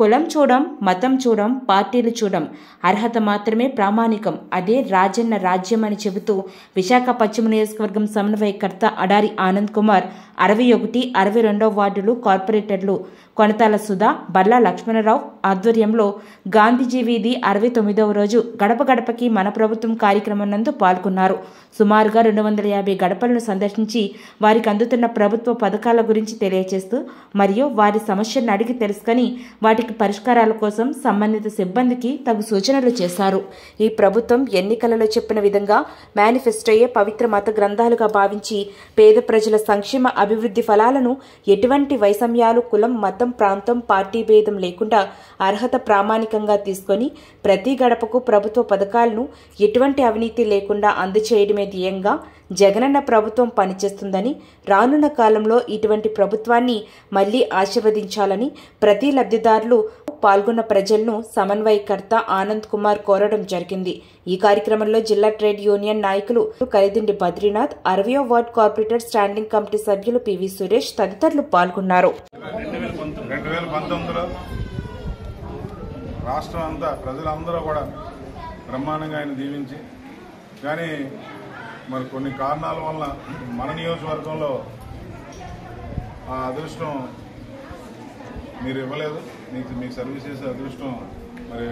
కులం చూడం మతం చూడం పార్టీలు చూడం అర్హత మాత్రమే ప్రామాణికం అదే రాజన్న రాజ్యం అని చెబుతూ విశాఖ పశ్చిమ నియోజకవర్గం సమన్వయకర్త అడారి ఆనంద్ కుమార్ అరవై ఒకటి అరవై రెండవ వార్డులు కార్పొరేటర్లు కొనతాల సుధా బల్లా లక్ష్మణరావు ఆధ్వర్యంలో గాంధీజీ వీధి అరవై తొమ్మిదవ రోజు గడప గడపకి మన ప్రభుత్వం కార్యక్రమం నందు పాల్గొన్నారు సుమారుగా రెండు వందల యాభై గడపలను సందర్శించి వారికి అందుతున్న ప్రభుత్వ పథకాల గురించి తెలియజేస్తూ మరియు వారి సమస్యలను అడిగి తెలుసుకొని వాటికి పరిష్కారాల కోసం సంబంధిత సిబ్బందికి తగు సూచనలు చేశారు ఈ ప్రభుత్వం ఎన్నికలలో చెప్పిన విధంగా మేనిఫెస్టోయే పవిత్ర మత గ్రంథాలుగా భావించి పేద ప్రజల సంక్షేమ అభివృద్ధి ఫలాలను ఎటువంటి వైషమ్యాలు కులం మతం ప్రాంతం పార్టీ భేదం లేకుండా అర్హత ప్రామాణికంగా తీసుకొని ప్రతి గడపకు ప్రభుత్వ పథకాలను ఎటువంటి అవినీతి లేకుండా అందచేయడమే ధ్యేయంగా జగనన్న ప్రభుత్వం పనిచేస్తుందని రానున్న కాలంలో ఇటువంటి ప్రభుత్వాన్ని మళ్లీ ఆశీర్వదించాలని ప్రతి లబ్ధిదారులు పాల్గొన్న ప్రజలను సమన్వయకర్త ఆనంద్ కుమార్ కోరడం జరిగింది ఈ కార్యక్రమంలో జిల్లా ట్రేడ్ యూనియన్ నాయకులు కలిదిండి బద్రీనాథ్ అరవయో వార్డ్ కార్పొరేటర్ స్టాండింగ్ కమిటీ సభ్యులు పివి సురేష్ తదితరులు పాల్గొన్నారు రెండు వేల పంతొమ్మిదిలో రాష్ట్రం అంతా ప్రజలందరూ కూడా బ్రహ్మాండంగా ఆయన దీవించి కానీ మరి కొన్ని కారణాల వల్ల మన నియోజకవర్గంలో ఆ అదృష్టం మీరు ఇవ్వలేదు మీకు మీకు సర్వీస్ చేసే అదృష్టం మరి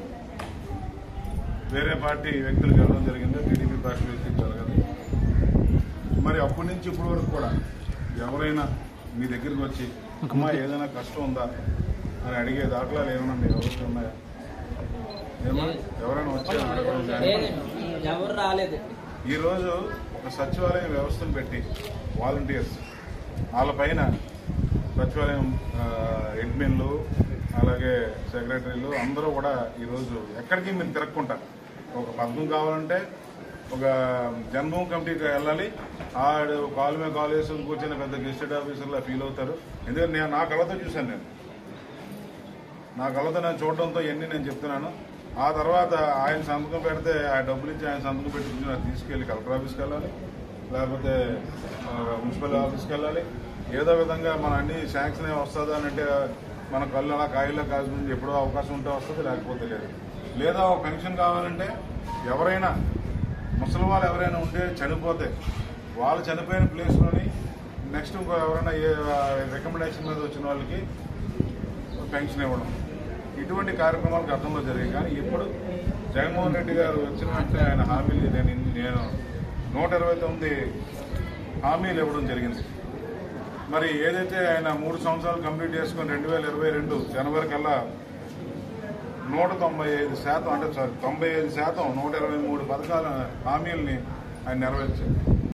వేరే పార్టీ వ్యక్తులకు ఇవ్వడం జరిగింది టీడీపీ పార్టీ వ్యక్తులకు జరగదు మరి అప్పటి నుంచి ఇప్పటి వరకు కూడా ఎవరైనా మీ దగ్గరికి వచ్చి అమ్మా ఏదైనా కష్టం ఉందా అని అడిగే దాఖలాలు ఏమైనా మీ ఎవరికి ఉన్నాయా ఏమో ఎవరైనా వచ్చి అడగడం కానీ లేదండి ఎవరు రాలేదు ఈరోజు ఒక సచివాలయం వ్యవస్థను పెట్టి వాలంటీర్స్ వాళ్ళ పైన సచివాలయం ఆ, అడ్మిన్లు అలాగే సెక్రటరీలు అందరూ కూడా ఈరోజు ఎక్కడికి మీరు తిరక్కుంటారు ఒక పథకం కావాలంటే ఒక జన్మభూమి కమిటీకి వెళ్ళాలి ఆడు కాలు మీద కాలు వేసుకుని కూర్చొని పెద్ద గెస్టెడ్ ఆఫీసర్లా ఫీల్ అవుతారు ఎందుకంటే నేను నా కళ్ళతో చూశాను నేను నా కళ్ళతో నేను చూడడంతో ఎన్ని నేను చెప్తున్నాను ఆ తర్వాత ఆయన సంతకం పెడితే ఆ డబ్బులు ఇచ్చి ఆయన సంతకం పెట్టుకుని అది తీసుకెళ్లి కలెక్టర్ ఆఫీస్కి వెళ్ళాలి లేకపోతే ఆ, మున్సిపల్ ఆఫీస్కి వెళ్ళాలి ఏదో విధంగా మన అన్ని శాంక్షన్ ఏమి వస్తుందా అని అంటే మన కళ్ళు అలా కాయల్లో కాసుకుని ఎప్పుడో అవకాశం ఉంటే వస్తుంది లేకపోతే లేదు లేదా ఒక పెన్షన్ కావాలంటే ఎవరైనా ముసలి వాళ్ళు ఎవరైనా ఉంటే చనిపోతే వాళ్ళు చనిపోయిన ప్లేస్లోని నెక్స్ట్ ఇంకో ఎవరైనా ఏ రికమెండేషన్ మీద వచ్చిన వాళ్ళకి పెన్షన్ ఇవ్వడం ఇటువంటి కార్యక్రమాలు గతంలో జరిగాయి కానీ ఇప్పుడు జగన్మోహన్ రెడ్డి గారు వచ్చిన వెంటనే ఆయన హామీలు నేను నేను నూట ఇరవై తొమ్మిది హామీలు ఇవ్వడం జరిగింది మరి ఏదైతే ఆయన మూడు సంవత్సరాలు కంప్లీట్ చేసుకొని రెండు వేల ఇరవై రెండు జనవరి కల్లా నూట తొంభై ఐదు శాతం అంటే సారీ తొంభై ఐదు శాతం నూట ఇరవై మూడు పథకాల హామీలని ఆయన నెరవేర్చారు